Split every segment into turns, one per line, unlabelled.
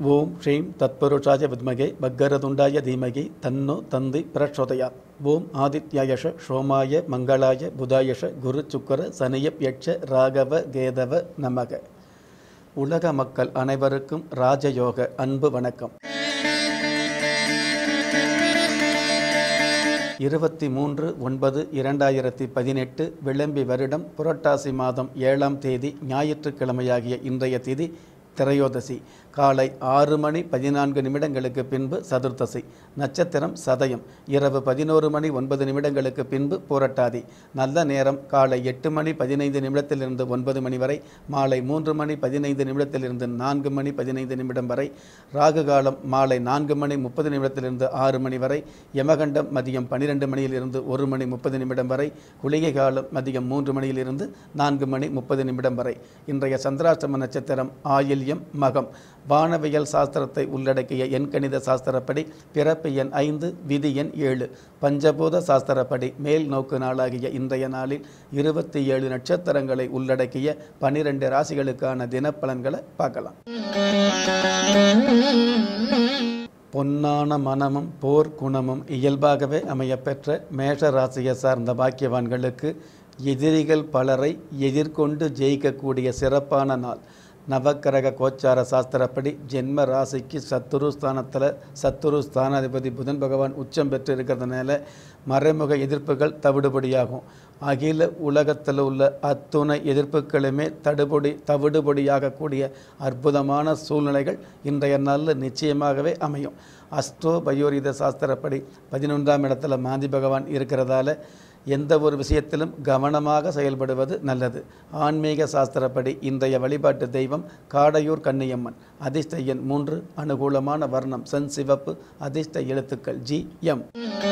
ஓம் ஸ்ரீம் தத்புருஷாய வித்மகே பக்கரதுண்டாய தீமகி தன்னோ தந்தி பிரச்சோதயாத் ஓம் ஆதித்யாயஷ சோமாய மங்களாய புதாயஷ குரு சுக்கர சனியப் யட்ச ராகவ கேதவ நமக உலக மக்கள் அனைவருக்கும் ராஜயோக அன்பு வணக்கம் இருபத்தி மூன்று ஒன்பது இரண்டாயிரத்தி பதினெட்டு விளம்பி வருடம் புரட்டாசி மாதம் ஏழாம் தேதி ஞாயிற்றுக்கிழமையாகிய இன்றைய திதி திரையோதசி காலை ஆறு மணி பதினான்கு நிமிடங்களுக்கு பின்பு சதுர்த்தசி நட்சத்திரம் சதயம் இரவு பதினோரு மணி ஒன்பது நிமிடங்களுக்கு பின்பு புரட்டாதி நல்ல நேரம் காலை எட்டு மணி பதினைந்து நிமிடத்திலிருந்து ஒன்பது மணி வரை மாலை மூன்று மணி பதினைந்து நிமிடத்திலிருந்து நான்கு மணி பதினைந்து நிமிடம் வரை ராகு காலம் மாலை நான்கு மணி முப்பது நிமிடத்திலிருந்து ஆறு மணி வரை யமகண்டம் மதியம் பன்னிரெண்டு மணியிலிருந்து ஒரு மணி முப்பது நிமிடம் வரை குளிகை காலம் மதியம் மூன்று மணியிலிருந்து நான்கு மணி முப்பது நிமிடம் வரை இன்றைய சந்திராஷ்டம நட்சத்திரம் ஆயில்யம் மகம் வானவியல் சாஸ்திரத்தை உள்ளடக்கிய எண்கணித சாஸ்திரப்படி பிறப்பு எண் ஐந்து விதி எண் ஏழு பஞ்சபூத சாஸ்திரப்படி மேல் நோக்கு நாளாகிய இன்றைய நாளில் இருபத்தி ஏழு நட்சத்திரங்களை உள்ளடக்கிய பனிரெண்டு ராசிகளுக்கான தினப்பலன்களை பார்க்கலாம் பொன்னான மனமும் போர் குணமும் இயல்பாகவே அமையப்பெற்ற மேஷ ராசியை சார்ந்த பாக்கியவான்களுக்கு எதிரிகள் பலரை எதிர்கொண்டு ஜெயிக்கக்கூடிய சிறப்பான நாள் நவக்கிரக கோச்சார சாஸ்திரப்படி ஜென்ம ராசிக்கு சத்துரு ஸ்தானத்தில் சத்துரு ஸ்தானாதிபதி புதன் பகவான் உச்சம் பெற்று இருக்கிறதுனால மறைமுக எதிர்ப்புகள் தவிடுபடியாகும் அகில உலகத்தில் உள்ள அத்துணை எதிர்ப்புகளுமே தடுபொடி தவிடுபொடியாகக்கூடிய அற்புதமான சூழ்நிலைகள் இன்றைய நாளில் நிச்சயமாகவே அமையும் அஸ்ட்ரோ பயோரித சாஸ்திரப்படி பதினொன்றாம் இடத்துல மாந்தி பகவான் இருக்கிறதால எந்த ஒரு விஷயத்திலும் கவனமாக செயல்படுவது நல்லது ஆன்மீக சாஸ்திரப்படி இன்றைய வழிபாட்டு தெய்வம் காடையூர் கன்னியம்மன் அதிர்ஷ்ட எண் மூன்று அனுகூலமான வர்ணம் சென் சிவப்பு அதிர்ஷ்ட எழுத்துக்கள் ஜி எம்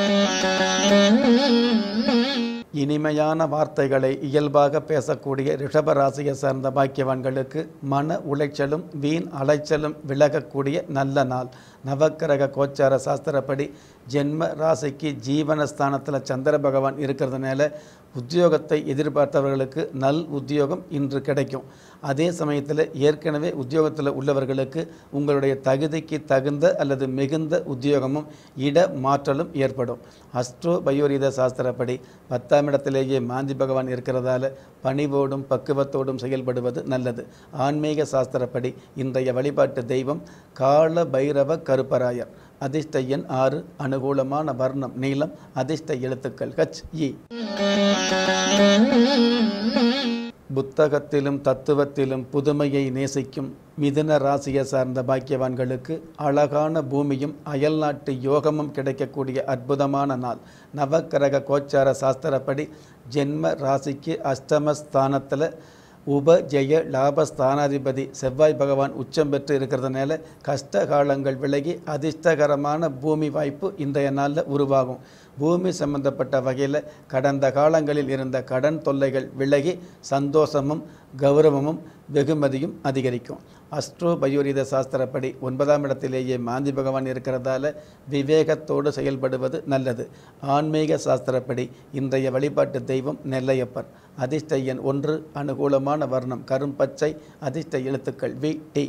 இனிமையான வார்த்தைகளை இயல்பாக பேசக்கூடிய ரிஷபராசியை சார்ந்த பாக்கியவான்களுக்கு மன உளைச்சலும் வீண் அலைச்சலும் விலகக்கூடிய நல்ல நாள் நவக்கிரக கோச்சார சாஸ்திரப்படி ஜென்ம ராசிக்கு ஜீவனஸ்தானத்தில் சந்திர பகவான் இருக்கிறதுனால உத்தியோகத்தை எதிர்பார்த்தவர்களுக்கு நல் உத்தியோகம் இன்று கிடைக்கும் அதே சமயத்தில் ஏற்கனவே உத்தியோகத்தில் உள்ளவர்களுக்கு உங்களுடைய தகுதிக்கு தகுந்த அல்லது மிகுந்த உத்தியோகமும் இட மாற்றலும் ஏற்படும் அஸ்ட்ரோ பயோரித சாஸ்திரப்படி பத்தாம் இடத்திலேயே மாந்தி பகவான் இருக்கிறதால பணிவோடும் பக்குவத்தோடும் செயல்படுவது நல்லது ஆன்மீக சாஸ்திரப்படி இன்றைய வழிபாட்டு தெய்வம் கால பைரவ கருப்பராயர் அதிர்ஷ்ட எண் ஆறு அனுகூலமான வர்ணம் நீளம் அதிர்ஷ்ட எழுத்துக்கள் ஹச் இ புத்தகத்திலும் தத்துவத்திலும் புதுமையை நேசிக்கும் மிதுன ராசியை சார்ந்த பாக்கியவான்களுக்கு அழகான பூமியும் அயல்நாட்டு யோகமும் கிடைக்கக்கூடிய அற்புதமான நாள் நவக்கிரக கோச்சார சாஸ்திரப்படி ஜென்ம ராசிக்கு அஷ்டமஸ்தானத்தில் உப ஜெய லாபஸ்தானாதிபதி செவ்வாய் பகவான் உச்சம் பெற்று இருக்கிறதுனால கஷ்ட காலங்கள் விலகி அதிர்ஷ்டகரமான பூமி வாய்ப்பு இன்றைய நாளில் உருவாகும் பூமி சம்பந்தப்பட்ட வகையில் கடந்த காலங்களில் இருந்த கடன் தொல்லைகள் விலகி சந்தோஷமும் கௌரவமும் வெகுமதியும் அதிகரிக்கும் அஸ்ட்ரோ பயோரித சாஸ்திரப்படி ஒன்பதாம் இடத்திலேயே மாந்தி பகவான் இருக்கிறதால விவேகத்தோடு செயல்படுவது நல்லது ஆன்மீக சாஸ்திரப்படி இன்றைய வழிபாட்டு தெய்வம் நெல்லையப்பர் அதிர்ஷ்ட எண் ஒன்று அனுகூலமான வர்ணம் கரும்பச்சை அதிர்ஷ்ட எழுத்துக்கள் வி டி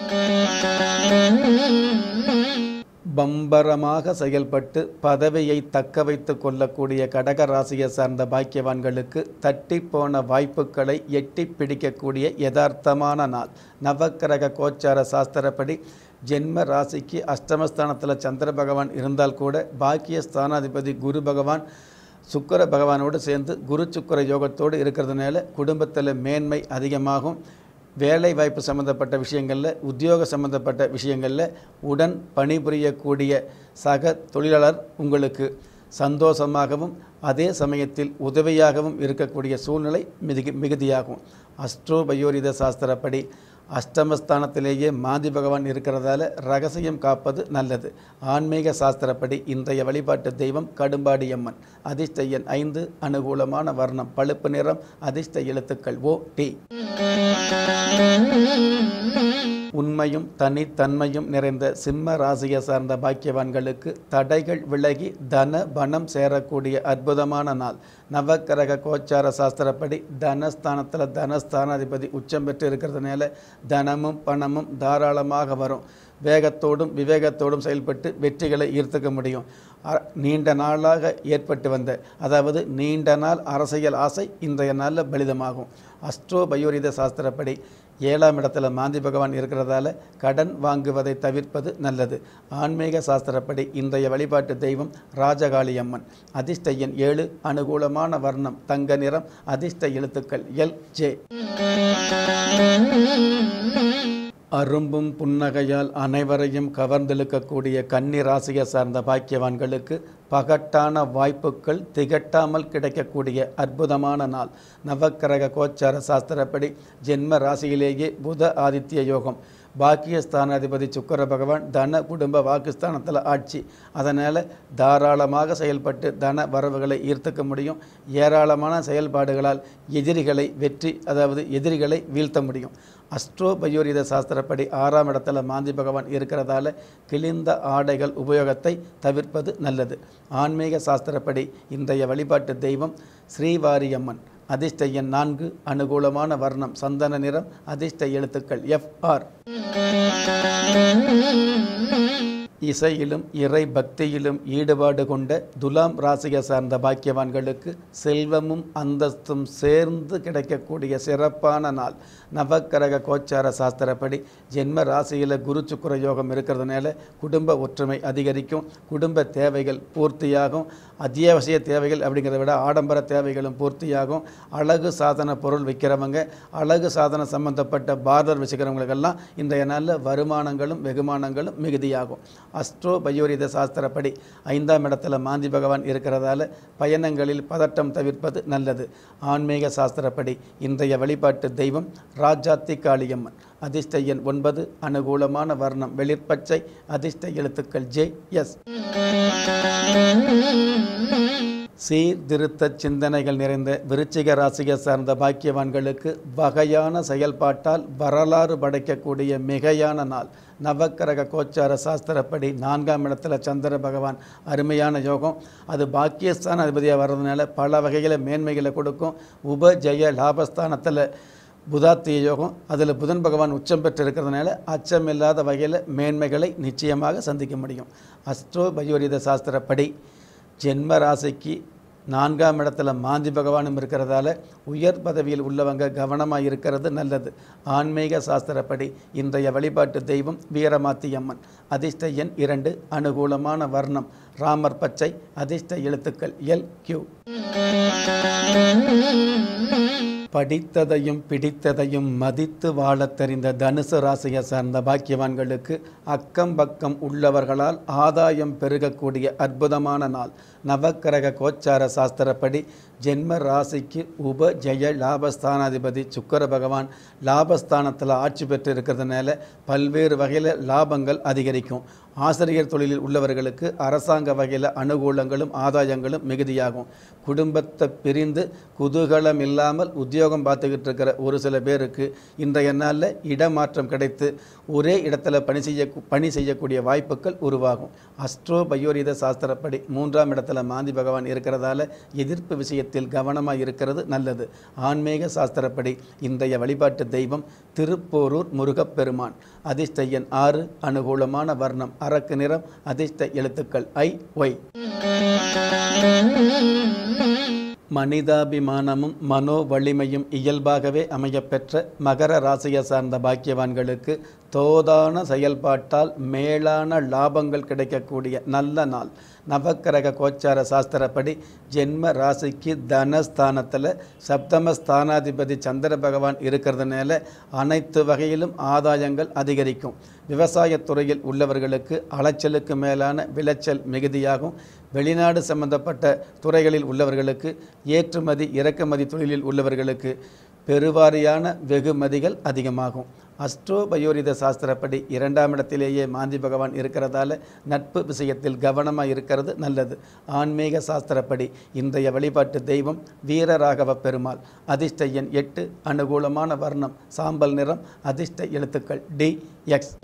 பம்பரமாக செயல்பட்டு பதவியை தக்க வைத்து கொள்ளக்கூடிய கடக ராசியை சார்ந்த பாக்கியவான்களுக்கு தட்டி போன வாய்ப்புகளை எட்டி பிடிக்கக்கூடிய யதார்த்தமான நாள் நவக்கிரக கோச்சார சாஸ்திரப்படி ஜென்ம ராசிக்கு அஷ்டமஸ்தானத்தில் சந்திர பகவான் இருந்தால் கூட பாக்கிய ஸ்தானாதிபதி குரு பகவான் சுக்கர பகவானோடு சேர்ந்து குரு சுக்கர யோகத்தோடு இருக்கிறதுனால குடும்பத்தில் மேன்மை அதிகமாகும் வேலை வாய்ப்பு சம்மந்தப்பட்ட விஷயங்களில் உத்தியோக சம்மந்தப்பட்ட விஷயங்களில் உடன் பணிபுரியக்கூடிய சக தொழிலாளர் உங்களுக்கு சந்தோஷமாகவும் அதே சமயத்தில் உதவியாகவும் இருக்கக்கூடிய சூழ்நிலை மிகு மிகுதியாகும் அஸ்ட்ரோ பயோரித சாஸ்திரப்படி அஷ்டமஸ்தானத்திலேயே மாதி பகவான் இருக்கிறதால ரகசியம் காப்பது நல்லது ஆன்மீக சாஸ்திரப்படி இன்றைய வழிபாட்டு தெய்வம் கடும்பாடியம்மன் அதிர்ஷ்ட எண் ஐந்து அனுகூலமான வர்ணம் பழுப்பு நிறம் அதிர்ஷ்ட எழுத்துக்கள் ஓ டி உண்மையும் தனித்தன்மையும் நிறைந்த சிம்ம ராசியை சார்ந்த பாக்கியவான்களுக்கு தடைகள் விலகி தன பணம் சேரக்கூடிய அற்புதமான நாள் நவக்கிரக கோச்சார சாஸ்திரப்படி தனஸ்தானத்தில் தனஸ்தானாதிபதி உச்சம் பெற்று இருக்கிறதுனால தனமும் பணமும் தாராளமாக வரும் வேகத்தோடும் விவேகத்தோடும் செயல்பட்டு வெற்றிகளை ஈர்த்துக்க முடியும் அ- நீண்ட நாளாக ஏற்பட்டு வந்த அதாவது நீண்ட நாள் அரசியல் ஆசை இன்றைய நாளில் பலிதமாகும் அஸ்ட்ரோ பயோரித சாஸ்திரப்படி ஏழாம் இடத்துல மாந்தி பகவான் இருக்கிறதால கடன் வாங்குவதை தவிர்ப்பது நல்லது ஆன்மீக சாஸ்திரப்படி இன்றைய வழிபாட்டு தெய்வம் ராஜகாளி அம்மன் அதிர்ஷ்ட எண் ஏழு அனுகூலமான வர்ணம் தங்க நிறம் அதிர்ஷ்ட எழுத்துக்கள் எல் ஜே அரும்பும் புன்னகையால் அனைவரையும் கவர்ந்தெழுக்கக்கூடிய கன்னி ராசியை சார்ந்த பாக்கியவான்களுக்கு பகட்டான வாய்ப்புகள் திகட்டாமல் கிடைக்கக்கூடிய அற்புதமான நாள் நவக்கிரக கோச்சார சாஸ்திரப்படி ஜென்ம ராசியிலேயே புத ஆதித்ய யோகம் பாக்கியஸ்தானாதிபதி சுக்கர பகவான் தன குடும்ப வாக்குஸ்தானத்தில் ஆட்சி அதனால் தாராளமாக செயல்பட்டு தன வரவுகளை ஈர்த்துக்க முடியும் ஏராளமான செயல்பாடுகளால் எதிரிகளை வெற்றி அதாவது எதிரிகளை வீழ்த்த முடியும் அஸ்ட்ரோ பயோரித சாஸ்திரப்படி ஆறாம் இடத்துல மாந்தி பகவான் இருக்கிறதால கிழிந்த ஆடைகள் உபயோகத்தை தவிர்ப்பது நல்லது ஆன்மீக சாஸ்திரப்படி இன்றைய வழிபாட்டு தெய்வம் ஸ்ரீவாரியம்மன் அதிர்ஷ்ட எண் நான்கு அனுகூலமான வர்ணம் சந்தன நிறம் அதிர்ஷ்ட எழுத்துக்கள் எஃப் ஆர் இசையிலும் இறை பக்தியிலும் ஈடுபாடு கொண்ட துலாம் ராசியை சார்ந்த பாக்கியவான்களுக்கு செல்வமும் அந்தஸ்தும் சேர்ந்து கிடைக்கக்கூடிய சிறப்பான நாள் நவக்கிரக கோச்சார சாஸ்திரப்படி ஜென்ம ராசியில் குரு சுக்கிர யோகம் இருக்கிறதுனால குடும்ப ஒற்றுமை அதிகரிக்கும் குடும்ப தேவைகள் பூர்த்தியாகும் அத்தியாவசிய தேவைகள் அப்படிங்கிறத விட ஆடம்பர தேவைகளும் பூர்த்தியாகும் அழகு சாதன பொருள் விற்கிறவங்க அழகு சாதன சம்பந்தப்பட்ட பார்டர் வச்சுக்கிறவங்களுக்கெல்லாம் இன்றைய நாளில் வருமானங்களும் வெகுமானங்களும் மிகுதியாகும் அஸ்ட்ரோ பயோரித சாஸ்திரப்படி ஐந்தாம் இடத்துல மாந்தி பகவான் இருக்கிறதால பயணங்களில் பதட்டம் தவிர்ப்பது நல்லது ஆன்மீக சாஸ்திரப்படி இன்றைய வழிபாட்டு தெய்வம் ராஜாத்தி காளியம்மன் அதிர்ஷ்ட எண் ஒன்பது அனுகூலமான வர்ணம் வெளிர்பச்சை அதிர்ஷ்ட எழுத்துக்கள் ஜே எஸ் சீர்திருத்த சிந்தனைகள் நிறைந்த விருச்சிக ராசியை சார்ந்த பாக்கியவான்களுக்கு வகையான செயல்பாட்டால் வரலாறு படைக்கக்கூடிய மிகையான நாள் நவக்கிரக கோச்சார சாஸ்திரப்படி நான்காம் இடத்துல சந்திர பகவான் அருமையான யோகம் அது பாக்கியஸ்தான அதிபதியாக வர்றதுனால பல வகையில் மேன்மைகளை கொடுக்கும் உபஜய லாபஸ்தானத்தில் புதாத்திய யோகம் அதில் புதன் பகவான் உச்சம் பெற்று இருக்கிறதுனால அச்சமில்லாத வகையில் மேன்மைகளை நிச்சயமாக சந்திக்க முடியும் அஸ்ட்ரோ பயோரித சாஸ்திரப்படி ஜென்ம ராசிக்கு நான்காம் இடத்துல மாந்தி பகவானும் இருக்கிறதால உயர் பதவியில் உள்ளவங்க கவனமாக இருக்கிறது நல்லது ஆன்மீக சாஸ்திரப்படி இன்றைய வழிபாட்டு தெய்வம் வீரமாத்தி அம்மன் அதிர்ஷ்ட எண் இரண்டு அனுகூலமான வர்ணம் ராமர் பச்சை அதிர்ஷ்ட எழுத்துக்கள் எல் கியூ படித்ததையும் பிடித்ததையும் மதித்து வாழத் தெரிந்த தனுசு ராசியை சார்ந்த பாக்கியவான்களுக்கு அக்கம் பக்கம் உள்ளவர்களால் ஆதாயம் பெருகக்கூடிய அற்புதமான நாள் நவக்கிரக கோச்சார சாஸ்திரப்படி ஜென்ம ராசிக்கு உப ஜெய லாபஸ்தானாதிபதி சுக்கர பகவான் லாபஸ்தானத்தில் ஆட்சி பெற்று இருக்கிறதுனால பல்வேறு வகையில் லாபங்கள் அதிகரிக்கும் ஆசிரியர் தொழிலில் உள்ளவர்களுக்கு அரசாங்க வகையில் அனுகூலங்களும் ஆதாயங்களும் மிகுதியாகும் குடும்பத்தை பிரிந்து குதூகலம் இல்லாமல் உத்தியோகம் பார்த்துக்கிட்டு இருக்கிற ஒரு சில பேருக்கு இன்றைய நாளில் இடமாற்றம் கிடைத்து ஒரே இடத்துல பணி செய்ய பணி செய்யக்கூடிய வாய்ப்புகள் உருவாகும் அஸ்ட்ரோ பயோரித சாஸ்திரப்படி மூன்றாம் இடத்துல மாந்தி பகவான் இருக்கிறதால எதிர்ப்பு விஷயத்தில் கவனமாக இருக்கிறது நல்லது ஆன்மீக சாஸ்திரப்படி இன்றைய வழிபாட்டு தெய்வம் திருப்போரூர் முருகப்பெருமான் அதிர்ஷ்ட எண் ஆறு அனுகூலமான வர்ணம் அரக்கு நிறம் அதிர்ஷ்ட எழுத்துக்கள் ஐ ஒய் மனிதாபிமானமும் மனோ வலிமையும் இயல்பாகவே அமையப்பெற்ற மகர ராசியை சார்ந்த பாக்கியவான்களுக்கு தோதான செயல்பாட்டால் மேலான லாபங்கள் கிடைக்கக்கூடிய நல்ல நாள் நவக்கிரக கோச்சார சாஸ்திரப்படி ஜென்ம ராசிக்கு தனஸ்தானத்தில் சப்தம ஸ்தானாதிபதி சந்திர பகவான் இருக்கிறதுனால அனைத்து வகையிலும் ஆதாயங்கள் அதிகரிக்கும் விவசாயத் துறையில் உள்ளவர்களுக்கு அலைச்சலுக்கு மேலான விளைச்சல் மிகுதியாகும் வெளிநாடு சம்பந்தப்பட்ட துறைகளில் உள்ளவர்களுக்கு ஏற்றுமதி இறக்குமதி தொழிலில் உள்ளவர்களுக்கு பெருவாரியான வெகுமதிகள் அதிகமாகும் அஸ்ட்ரோ பயோரித சாஸ்திரப்படி இரண்டாம் இடத்திலேயே மாந்தி பகவான் இருக்கிறதால நட்பு விஷயத்தில் கவனமாக இருக்கிறது நல்லது ஆன்மீக சாஸ்திரப்படி இன்றைய வழிபாட்டு தெய்வம் வீரராகவ பெருமாள் அதிர்ஷ்ட எண் எட்டு அனுகூலமான வர்ணம் சாம்பல் நிறம் அதிர்ஷ்ட எழுத்துக்கள் டி எக்ஸ்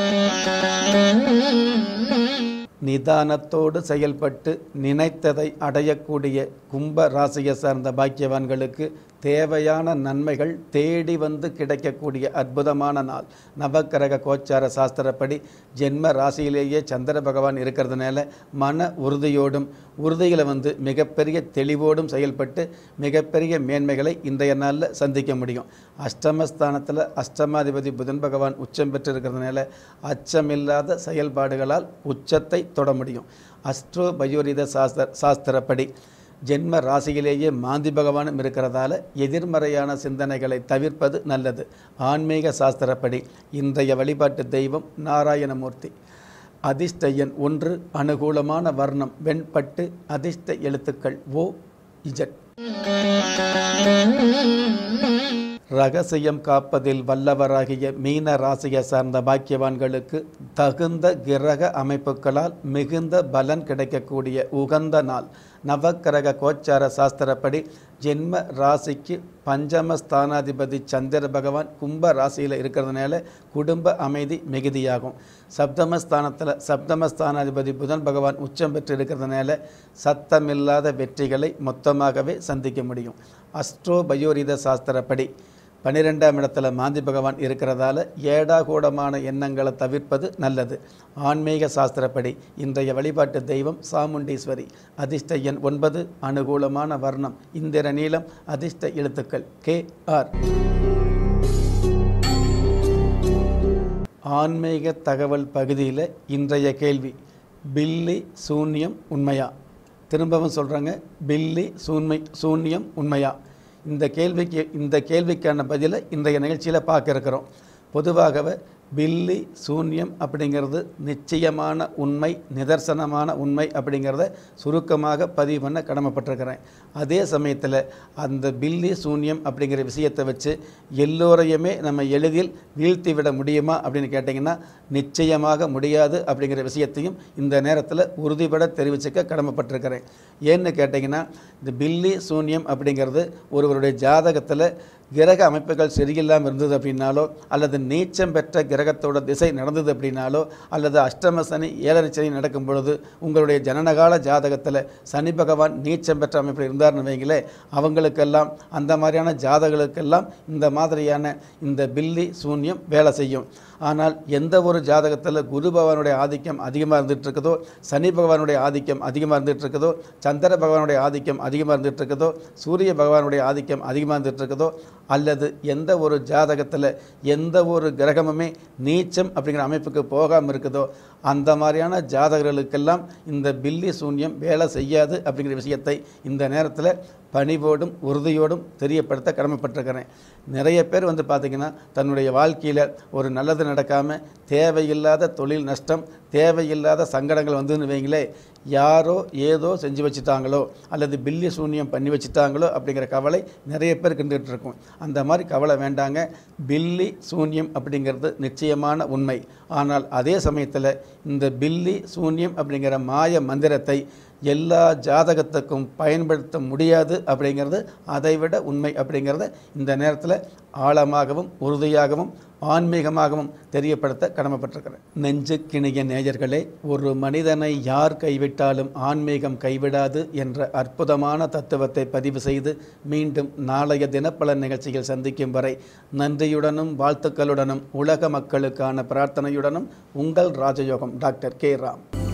நிதானத்தோடு செயல்பட்டு நினைத்ததை அடையக்கூடிய கும்ப ராசியை சார்ந்த பாக்கியவான்களுக்கு தேவையான நன்மைகள் தேடி வந்து கிடைக்கக்கூடிய அற்புதமான நாள் நவக்கிரக கோச்சார சாஸ்திரப்படி ஜென்ம ராசியிலேயே சந்திர பகவான் இருக்கிறதுனால மன உறுதியோடும் உறுதியில் வந்து மிகப்பெரிய தெளிவோடும் செயல்பட்டு மிகப்பெரிய மேன்மைகளை இன்றைய நாளில் சந்திக்க முடியும் அஷ்டமஸ்தானத்தில் அஷ்டமாதிபதி புதன் பகவான் உச்சம் பெற்று இருக்கிறதுனால அச்சமில்லாத செயல்பாடுகளால் உச்சத்தை தொட முடியும் அஸ்ட்ரோ பயோரித சாஸ்திர சாஸ்திரப்படி ஜென்ம ராசியிலேயே மாந்தி பகவானும் இருக்கிறதால எதிர்மறையான சிந்தனைகளை தவிர்ப்பது நல்லது ஆன்மீக சாஸ்திரப்படி இன்றைய வழிபாட்டு தெய்வம் நாராயணமூர்த்தி அதிர்ஷ்ட எண் ஒன்று அனுகூலமான வர்ணம் வெண்பட்டு அதிர்ஷ்ட எழுத்துக்கள் ஓ இஜட் ரகசியம் காப்பதில் வல்லவராகிய மீன ராசியை சார்ந்த பாக்கியவான்களுக்கு தகுந்த கிரக அமைப்புகளால் மிகுந்த பலன் கிடைக்கக்கூடிய உகந்த நாள் நவக்கிரக கோச்சார சாஸ்திரப்படி ஜென்ம ராசிக்கு பஞ்சம ஸ்தானாதிபதி சந்திர பகவான் கும்ப ராசியில் இருக்கிறதுனால குடும்ப அமைதி மிகுதியாகும் சப்தமஸ்தானத்தில் சப்தமஸ்தானாதிபதி புதன் பகவான் உச்சம் பெற்று இருக்கிறதுனால சத்தமில்லாத வெற்றிகளை மொத்தமாகவே சந்திக்க முடியும் அஸ்ட்ரோ பயோரித சாஸ்திரப்படி பன்னிரெண்டாம் இடத்துல மாந்தி பகவான் இருக்கிறதால ஏடாகூடமான எண்ணங்களை தவிர்ப்பது நல்லது ஆன்மீக சாஸ்திரப்படி இன்றைய வழிபாட்டு தெய்வம் சாமுண்டீஸ்வரி அதிர்ஷ்ட எண் ஒன்பது அனுகூலமான வர்ணம் இந்திர நீளம் அதிர்ஷ்ட எழுத்துக்கள் கே ஆர் ஆன்மீக தகவல் பகுதியில் இன்றைய கேள்வி பில்லி சூன்யம் உண்மையா திரும்பவும் சொல்கிறாங்க பில்லி சூன்மை சூன்யம் உண்மையா இந்த கேள்விக்கு இந்த கேள்விக்கான பதிலை இன்றைய நிகழ்ச்சியில் பார்க்க இருக்கிறோம் பொதுவாகவே பில்லி சூன்யம் அப்படிங்கிறது நிச்சயமான உண்மை நிதர்சனமான உண்மை அப்படிங்கிறத சுருக்கமாக பதிவு பண்ண கடமைப்பட்டிருக்கிறேன் அதே சமயத்தில் அந்த பில்லி சூன்யம் அப்படிங்கிற விஷயத்தை வச்சு எல்லோரையுமே நம்ம எளிதில் வீழ்த்தி விட முடியுமா அப்படின்னு கேட்டிங்கன்னா நிச்சயமாக முடியாது அப்படிங்கிற விஷயத்தையும் இந்த நேரத்தில் உறுதிபட தெரிவிச்சுக்க கடமைப்பட்டிருக்கிறேன் ஏன்னு கேட்டிங்கன்னா இந்த பில்லி சூன்யம் அப்படிங்கிறது ஒருவருடைய ஜாதகத்தில் கிரக அமைப்புகள் சரியில்லாமல் இருந்தது அப்படின்னாலோ அல்லது நீச்சம் பெற்ற கிரகத்தோட திசை நடந்தது அப்படின்னாலோ அல்லது அஷ்டம சனி ஏழரை சனி நடக்கும் பொழுது உங்களுடைய ஜனனகால ஜாதகத்தில் சனி பகவான் நீச்சம் பெற்ற அமைப்பில் இருந்தார்னு வைங்களே அவங்களுக்கெல்லாம் அந்த மாதிரியான ஜாதகங்களுக்கெல்லாம் இந்த மாதிரியான இந்த பில்லி சூன்யம் வேலை செய்யும் ஆனால் எந்த ஒரு ஜாதகத்தில் குரு பகவானுடைய ஆதிக்கம் அதிகமாக இருந்துகிட்டு இருக்குதோ சனி பகவானுடைய ஆதிக்கம் அதிகமாக இருந்துகிட்டு இருக்குதோ சந்திர பகவானுடைய ஆதிக்கம் அதிகமாக இருந்துகிட்டு இருக்குதோ சூரிய பகவானுடைய ஆதிக்கம் அதிகமாக இருந்துகிட்டு இருக்குதோ அல்லது எந்த ஒரு ஜாதகத்தில் எந்த ஒரு கிரகமுமே நீச்சம் அப்படிங்கிற அமைப்புக்கு போகாமல் இருக்குதோ அந்த மாதிரியான ஜாதகர்களுக்கெல்லாம் இந்த பில்லி சூன்யம் வேலை செய்யாது அப்படிங்கிற விஷயத்தை இந்த நேரத்தில் பணிவோடும் உறுதியோடும் தெரியப்படுத்த கடமைப்பட்டிருக்கிறேன் நிறைய பேர் வந்து பார்த்திங்கன்னா தன்னுடைய வாழ்க்கையில் ஒரு நல்லது நடக்காமல் தேவையில்லாத தொழில் நஷ்டம் தேவையில்லாத சங்கடங்கள் வந்துன்னு வைங்களே யாரோ ஏதோ செஞ்சு வச்சுட்டாங்களோ அல்லது பில்லி சூன்யம் பண்ணி வச்சுட்டாங்களோ அப்படிங்கிற கவலை நிறைய பேர் கண்டுகிட்டு இருக்கும் அந்த மாதிரி கவலை வேண்டாங்க பில்லி சூன்யம் அப்படிங்கிறது நிச்சயமான உண்மை ஆனால் அதே சமயத்தில் இந்த பில்லி சூன்யம் அப்படிங்கிற மாய மந்திரத்தை எல்லா ஜாதகத்துக்கும் பயன்படுத்த முடியாது அப்படிங்கிறது அதைவிட உண்மை அப்படிங்கிறத இந்த நேரத்தில் ஆழமாகவும் உறுதியாகவும் ஆன்மீகமாகவும் தெரியப்படுத்த கடமைப்பட்டிருக்கிறேன் நெஞ்சு கிணிய நேயர்களே ஒரு மனிதனை யார் கைவிட்டாலும் ஆன்மீகம் கைவிடாது என்ற அற்புதமான தத்துவத்தை பதிவு செய்து மீண்டும் நாளைய தினப்பலன் நிகழ்ச்சியில் சந்திக்கும் வரை நன்றியுடனும் வாழ்த்துக்களுடனும் உலக மக்களுக்கான பிரார்த்தனையுடனும் உங்கள் ராஜயோகம் டாக்டர் கே ராம்